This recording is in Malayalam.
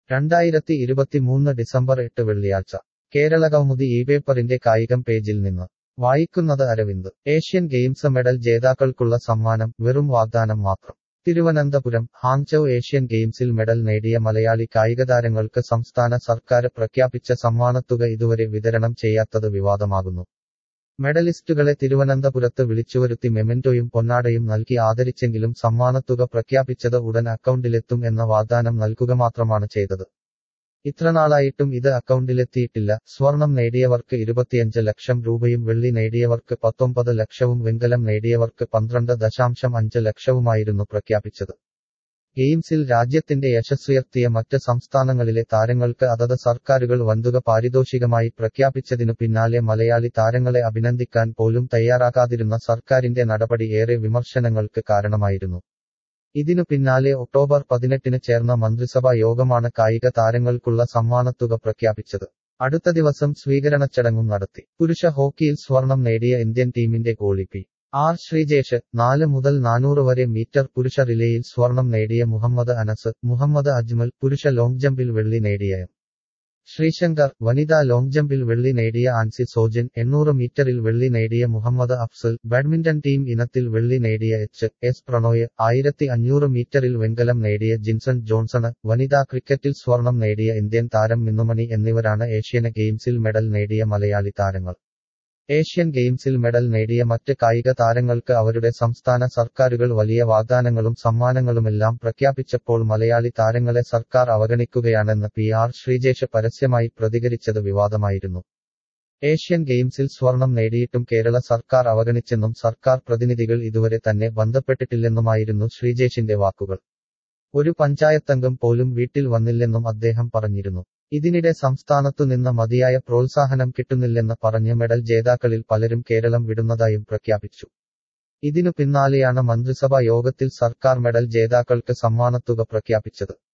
രണ്ടായിരത്തി ഇരുപത്തിമൂന്ന് ഡിസംബർ എട്ട് വെള്ളിയാഴ്ച കേരള കൗമുദി ഈ പേപ്പറിന്റെ കായികം പേജിൽ നിന്ന് വായിക്കുന്നത് അരവിന്ദ് ഏഷ്യൻ ഗെയിംസ് മെഡൽ ജേതാക്കൾക്കുള്ള സമ്മാനം വെറും വാഗ്ദാനം മാത്രം തിരുവനന്തപുരം ഹാങ്ചൌ ഏഷ്യൻ ഗെയിംസിൽ മെഡൽ നേടിയ മലയാളി കായികതാരങ്ങൾക്ക് സംസ്ഥാന സർക്കാർ പ്രഖ്യാപിച്ച സമ്മാനത്തുക ഇതുവരെ വിതരണം ചെയ്യാത്തത് വിവാദമാകുന്നു മെഡലിസ്റ്റുകളെ തിരുവനന്തപുരത്ത് വിളിച്ചുവരുത്തി മെമെന്റോയും പൊന്നാടയും നൽകി ആദരിച്ചെങ്കിലും സമ്മാനത്തുക പ്രഖ്യാപിച്ചത് ഉടൻ അക്കൗണ്ടിലെത്തും എന്ന വാഗ്ദാനം നൽകുക മാത്രമാണ് ചെയ്തത് ഇത്രനാളായിട്ടും ഇത് അക്കൗണ്ടിലെത്തിയിട്ടില്ല സ്വർണം നേടിയവർക്ക് ഇരുപത്തിയഞ്ച് ലക്ഷം രൂപയും വെള്ളി നേടിയവർക്ക് പത്തൊമ്പത് ലക്ഷവും വെങ്കലം നേടിയവർക്ക് പന്ത്രണ്ട് ദശാംശം അഞ്ച് ലക്ഷവുമായിരുന്നു പ്രഖ്യാപിച്ചത് ഗെയിംസിൽ രാജ്യത്തിന്റെ യശസ്സുയർത്തിയ മറ്റ് സംസ്ഥാനങ്ങളിലെ താരങ്ങൾക്ക് അതത് സർക്കാരുകൾ വൻതുക പാരിതോഷികമായി പ്രഖ്യാപിച്ചതിനു പിന്നാലെ മലയാളി താരങ്ങളെ അഭിനന്ദിക്കാൻ പോലും തയ്യാറാകാതിരുന്ന സർക്കാരിന്റെ നടപടി ഏറെ വിമർശനങ്ങൾക്ക് കാരണമായിരുന്നു ഇതിനു പിന്നാലെ ഒക്ടോബർ പതിനെട്ടിന് ചേർന്ന മന്ത്രിസഭാ യോഗമാണ് കായിക താരങ്ങൾക്കുള്ള സമ്മാനത്തുക പ്രഖ്യാപിച്ചത് അടുത്ത ദിവസം സ്വീകരണ ചടങ്ങും നടത്തി പുരുഷ ഹോക്കിയിൽ സ്വർണം നേടിയ ഇന്ത്യൻ ടീമിന്റെ ഗോളി പി ആർ ശ്രീജേഷ് നാല് മുതൽ നാനൂറ് വരെ മീറ്റർ പുരുഷ റിലേയിൽ സ്വർണം നേടിയ മുഹമ്മദ് അനസ് മുഹമ്മദ് അജ്മൽ പുരുഷ ലോങ് ജമ്പിൽ വെള്ളി നേടിയ എം ശ്രീശങ്കർ വനിതാ ലോങ് ജമ്പിൽ വെള്ളി നേടിയ ആൻസി സോജൻ എണ്ണൂറ് മീറ്ററിൽ വെള്ളി നേടിയ മുഹമ്മദ് അഫ്സൽ ബാഡ്മിന്റൺ ടീം ഇനത്തിൽ വെള്ളി നേടിയ എച്ച് എസ് പ്രണോയ് ആയിരത്തി അഞ്ഞൂറ് മീറ്ററിൽ വെങ്കലം നേടിയ ജിൻസൺ ജോൺസണ് വനിതാ ക്രിക്കറ്റിൽ സ്വർണം നേടിയ ഇന്ത്യൻ താരം മിന്നുമണി എന്നിവരാണ് ഏഷ്യന് ഗെയിംസിൽ മെഡൽ നേടിയ മലയാളി താരങ്ങൾ ഏഷ്യൻ ഗെയിംസിൽ മെഡൽ നേടിയ മറ്റ് കായിക താരങ്ങൾക്ക് അവരുടെ സംസ്ഥാന സർക്കാരുകൾ വലിയ വാഗ്ദാനങ്ങളും സമ്മാനങ്ങളുമെല്ലാം പ്രഖ്യാപിച്ചപ്പോൾ മലയാളി താരങ്ങളെ സർക്കാർ അവഗണിക്കുകയാണെന്ന് പി ആർ ശ്രീജേഷ് പരസ്യമായി പ്രതികരിച്ചത് വിവാദമായിരുന്നു ഏഷ്യൻ ഗെയിംസിൽ സ്വർണം നേടിയിട്ടും കേരള സർക്കാർ അവഗണിച്ചെന്നും സർക്കാർ പ്രതിനിധികൾ ഇതുവരെ തന്നെ ബന്ധപ്പെട്ടിട്ടില്ലെന്നുമായിരുന്നു ശ്രീജേഷിന്റെ വാക്കുകൾ ഒരു പഞ്ചായത്തംഗം പോലും വീട്ടിൽ വന്നില്ലെന്നും അദ്ദേഹം പറഞ്ഞിരുന്നു ഇതിനിടെ സംസ്ഥാനത്തു നിന്ന് മതിയായ പ്രോത്സാഹനം കിട്ടുന്നില്ലെന്ന് പറഞ്ഞ് മെഡൽ ജേതാക്കളിൽ പലരും കേരളം വിടുന്നതായും പ്രഖ്യാപിച്ചു ഇതിനു പിന്നാലെയാണ് മന്ത്രിസഭാ യോഗത്തിൽ സർക്കാർ മെഡൽ ജേതാക്കൾക്ക് സമ്മാനത്തുക പ്രഖ്യാപിച്ചത്